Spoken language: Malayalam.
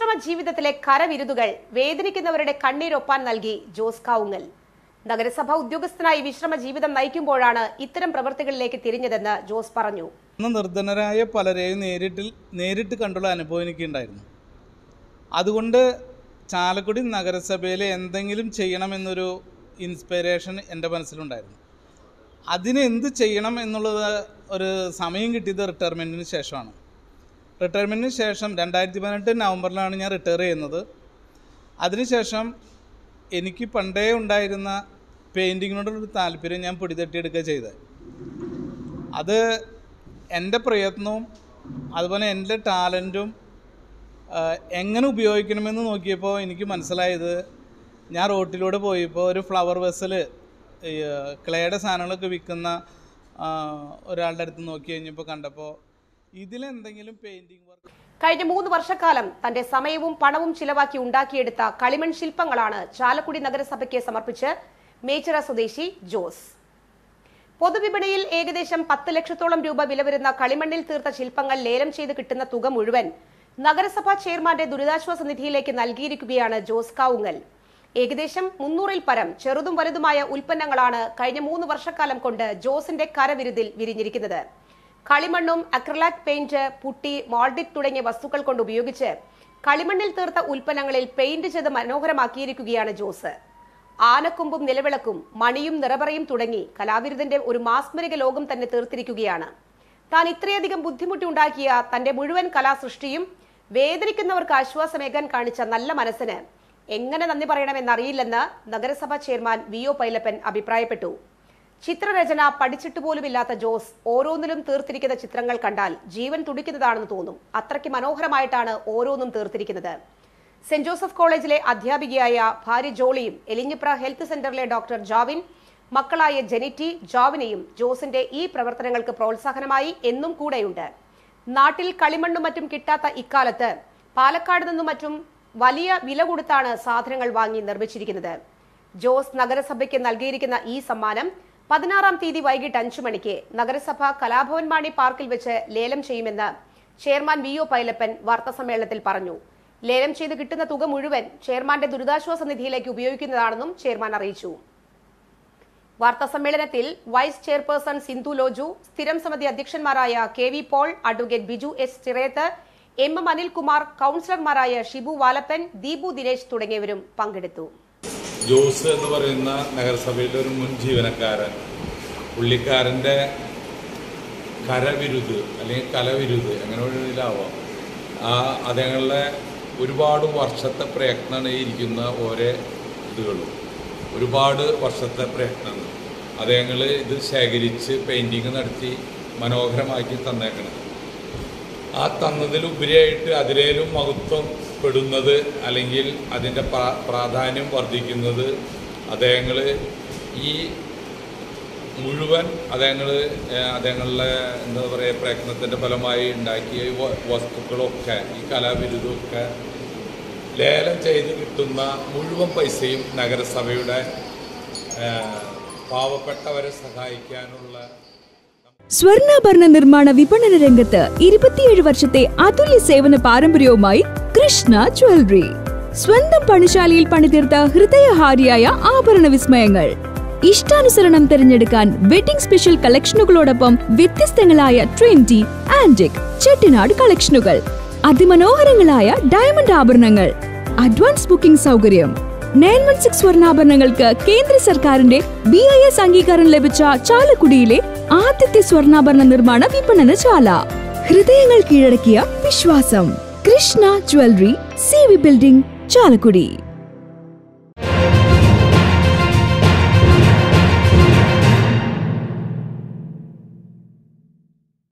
വിശ്രമ ജീവിതത്തിലെ കരവിരുതുകൾ വേദനിക്കുന്നവരുടെ കണ്ണീരൊപ്പാൻ നൽകി ജോസ് കാവുങ്ങൽ നഗരസഭാ ഉദ്യോഗസ്ഥനായി വിശ്രമ ജീവിതം നയിക്കുമ്പോഴാണ് ഇത്തരം പ്രവൃത്തികളിലേക്ക് തിരിഞ്ഞതെന്ന് ജോസ് പറഞ്ഞു അന്ന് നിർധനരായ പലരെയും നേരിട്ടിൽ നേരിട്ട് കണ്ടുള്ള അനുഭവം എനിക്കുണ്ടായിരുന്നു അതുകൊണ്ട് ചാലക്കുടി നഗരസഭയിൽ എന്തെങ്കിലും ചെയ്യണമെന്നൊരു ഇൻസ്പിറേഷൻ എൻ്റെ മനസ്സിലുണ്ടായിരുന്നു അതിന് എന്ത് ചെയ്യണം എന്നുള്ളത് ഒരു സമയം കിട്ടിയത് റിട്ടയർമെൻറ്റിന് ശേഷമാണ് റിട്ടയർമെൻറ്റിന് ശേഷം രണ്ടായിരത്തി പതിനെട്ട് നവംബറിലാണ് ഞാൻ റിട്ടയർ ചെയ്യുന്നത് അതിനുശേഷം എനിക്ക് പണ്ടേ ഉണ്ടായിരുന്ന പെയിൻറ്റിങ്ങിനോടൊരു താല്പര്യം ഞാൻ പിടിതട്ടിയെടുക്കുക ചെയ്തത് അത് എൻ്റെ പ്രയത്നവും അതുപോലെ എൻ്റെ ടാലൻറ്റും എങ്ങനെ ഉപയോഗിക്കണമെന്ന് നോക്കിയപ്പോൾ എനിക്ക് മനസ്സിലായത് ഞാൻ റോട്ടിലൂടെ പോയപ്പോൾ ഒരു ഫ്ലവർ വെസൽ ക്ലേയുടെ സാധനങ്ങളൊക്കെ വിൽക്കുന്ന ആ, ഒരാളുടെ അടുത്ത് നോക്കി കഴിഞ്ഞപ്പോൾ കണ്ടപ്പോൾ ഇതിലെന്തെങ്കിലും പെയിൻറ്റിങ് വർക്ക് കഴിഞ്ഞ മൂന്ന് വർഷക്കാലം തന്റെ സമയവും പണവും ചിലവാക്കി ഉണ്ടാക്കിയെടുത്ത കളിമൺ ശില്പങ്ങളാണ് ചാലക്കുടി നഗരസഭയ്ക്ക് സമർപ്പിച്ച് മേച്ചിറ സ്വദേശി ജോസ് പൊതുവിപണിയിൽ ഏകദേശം പത്ത് ലക്ഷത്തോളം രൂപ വില വരുന്ന കളിമണ്ണിൽ തീർത്ത ശില്പങ്ങൾ ലേലം ചെയ്ത് കിട്ടുന്ന തുക മുഴുവൻ നഗരസഭാ ചെയർമാന്റെ ദുരിതാശ്വാസ നിധിയിലേക്ക് നൽകിയിരിക്കുകയാണ് ജോസ് കാവുങ്ങൽ ഏകദേശം മുന്നൂറിൽ പരം ചെറുതും വലുതുമായ ഉൽപ്പന്നങ്ങളാണ് കഴിഞ്ഞ മൂന്ന് വർഷക്കാലം കൊണ്ട് ജോസിന്റെ കരവിരുതിൽ വിരിഞ്ഞിരിക്കുന്നത് കളിമണ്ണും അക്രലാക് പെയിന്റ് പുട്ടി മോൾഡിക് തുടങ്ങിയ വസ്തുക്കൾ കൊണ്ട് ഉപയോഗിച്ച് കളിമണ്ണിൽ തീർത്ത ഉൽപ്പന്നങ്ങളിൽ പെയിന്റ് ചെയ്ത് മനോഹരമാക്കിയിരിക്കുകയാണ് ജോസ് ആനക്കൊമ്പും നിലവിളക്കും മണിയും നിറപറയും തുടങ്ങി കലാവിരുദ്ധന്റെ ഒരു മാസ്മരിക ലോകം തന്നെ തീർത്തിരിക്കുകയാണ് താൻ ഇത്രയധികം ബുദ്ധിമുട്ടി ഉണ്ടാക്കിയ തന്റെ മുഴുവൻ കലാസൃഷ്ടിയും വേദനിക്കുന്നവർക്ക് ആശ്വാസമേകാൻ കാണിച്ച നല്ല മനസ്സിന് എങ്ങനെ നന്ദി പറയണമെന്നറിയില്ലെന്ന് നഗരസഭാ ചെയർമാൻ വി ഒ പൈലപ്പൻ അഭിപ്രായപ്പെട്ടു ചിത്രരചന പഠിച്ചിട്ട് പോലുമില്ലാത്ത ജോസ് ഓരോന്നിലും തീർത്തിരിക്കുന്ന ചിത്രങ്ങൾ കണ്ടാൽ ജീവൻ തുടിക്കുന്നതാണെന്ന് തോന്നും അത്രയ്ക്ക് മനോഹരമായിട്ടാണ് ഓരോന്നും തീർത്തിരിക്കുന്നത് സെന്റ് ജോസഫ് കോളേജിലെ അധ്യാപികയായ ഭാര്യ ജോളിയും എലിഞ്ഞിപ്ര ഹെൽത്ത് സെന്ററിലെ ഡോക്ടർ ജാവിൻ മക്കളായ ജെനിറ്റി ജോവിനെയും ജോസിന്റെ ഈ പ്രവർത്തനങ്ങൾക്ക് പ്രോത്സാഹനമായി എന്നും കൂടെയുണ്ട് നാട്ടിൽ കളിമണ്ണും മറ്റും കിട്ടാത്ത ഇക്കാലത്ത് പാലക്കാട് നിന്നും മറ്റും വലിയ വില കൊടുത്താണ് സാധനങ്ങൾ വാങ്ങി നിർമ്മിച്ചിരിക്കുന്നത് ജോസ് നഗരസഭയ്ക്ക് നൽകിയിരിക്കുന്ന ഈ സമ്മാനം പതിനാറാം തീയതി വൈകിട്ട് അഞ്ചു മണിക്ക് നഗരസഭ കലാഭവൻ മാണി പാർക്കിൽ വെച്ച് ലേലം ചെയ്യുമെന്ന് ചെയർമാൻ വി ഒ പൈലപ്പൻ വാർത്താസമ്മേളനത്തിൽ പറഞ്ഞു ലേലം ചെയ്ത് കിട്ടുന്ന തുക മുഴുവൻ ചെയർമാന്റെ ദുരിതാശ്വാസ നിധിയിലേക്ക് ഉപയോഗിക്കുന്നതാണെന്നും ചെയർമാൻ അറിയിച്ചു വാർത്താസമ്മേളനത്തിൽ വൈസ് ചെയർപേഴ്സൺ സിന്ധു ലോജു സ്ഥിരം സമിതി അധ്യക്ഷന്മാരായ K V Paul advocate Biju S Chirayath M M Anilkumar കൌൺസിലർമാരായ ഷിബു വാലപ്പൻ ദീപു ദിനേശ് തുടങ്ങിയവരും പങ്കെടുത്തു ജോസ് എന്ന് പറയുന്ന നഗരസഭയിലെ ഒരു മുൻ ജീവനക്കാരൻ പുള്ളിക്കാരൻ്റെ കരവിരുത് അല്ലെങ്കിൽ കലവിരുത് അങ്ങനെ വേണമെങ്കിലാവാം ആ അദ്ദേഹങ്ങളുടെ ഒരുപാട് വർഷത്തെ പ്രയത്നമാണ് ഈ ഇരിക്കുന്ന ഓരോ ഇതുകളും ഒരുപാട് വർഷത്തെ പ്രയത്നമാണ് അദ്ദേഹങ്ങൾ ഇത് ശേഖരിച്ച് പെയിൻറ്റിങ് നടത്തി മനോഹരമാക്കി തന്നേക്കണം ആ തന്നതിലുപരിയായിട്ട് അതിലേലും മഹത്വം പെടുന്നത് അല്ലെങ്കിൽ അതിൻ്റെ പ്രാ പ്രാധാന്യം വർദ്ധിക്കുന്നത് അദ്ദേഹങ്ങൾ ഈ മുഴുവൻ അദ്ദേഹങ്ങൾ അദ്ദേഹങ്ങളുടെ എന്താ പറയുക പ്രയത്നത്തിൻ്റെ ഫലമായി ഉണ്ടാക്കിയ ഈ വ- വസ്തുക്കളൊക്കെ ഈ കലാവിരുദ്ധമൊക്കെ ലേലം ചെയ്ത് കിട്ടുന്ന മുഴുവൻ പൈസയും നഗരസഭയുടെ ആ, പാവപ്പെട്ടവരെ സഹായിക്കാനുള്ള സ്വർണ്ണാഭരണ നിർമ്മാണ വിപണന രംഗത്ത് ഇരുപത്തിയേഴ് വർഷത്തെ അതുല്യ സേവന പാരമ്പര്യവുമായി കൃഷ്ണ ജ്വല്ലറി സ്വന്തം പണിശാലയിൽ പണിതീർത്ത ഹൃദയഹാരിയായ ആഭരണ വിസ്മയങ്ങൾ ഇഷ്ടാനുസരണം തിരഞ്ഞെടുക്കാൻ വെഡിംഗ് സ്പെഷ്യൽ കളക്ഷനുകളോടൊപ്പം വ്യത്യസ്തങ്ങളായ ട്രെൻഡി ആന്റിക് ചെട്ടിനാട് കളക്ഷനുകൾ അതിമനോഹരങ്ങളായ ഡയമണ്ട് ആഭരണങ്ങൾ അഡ്വാൻസ് ബുക്കിംഗ് സൗകര്യം നയൻ വൺ സിക്സ് സ്വർണ്ണാഭരണങ്ങൾക്ക് കേന്ദ്ര സർക്കാരിന്റെ ബി ഐ എസ് അംഗീകാരം ലഭിച്ച ചാലക്കുടിയിലെ ആദ്യത്തെ സ്വർണ്ണാഭരണ നിർമ്മാണ വിപണനശാല ഹൃദയങ്ങൾ കീഴടക്കിയ വിശ്വാസം Krishna jewellery C V building Chalakudy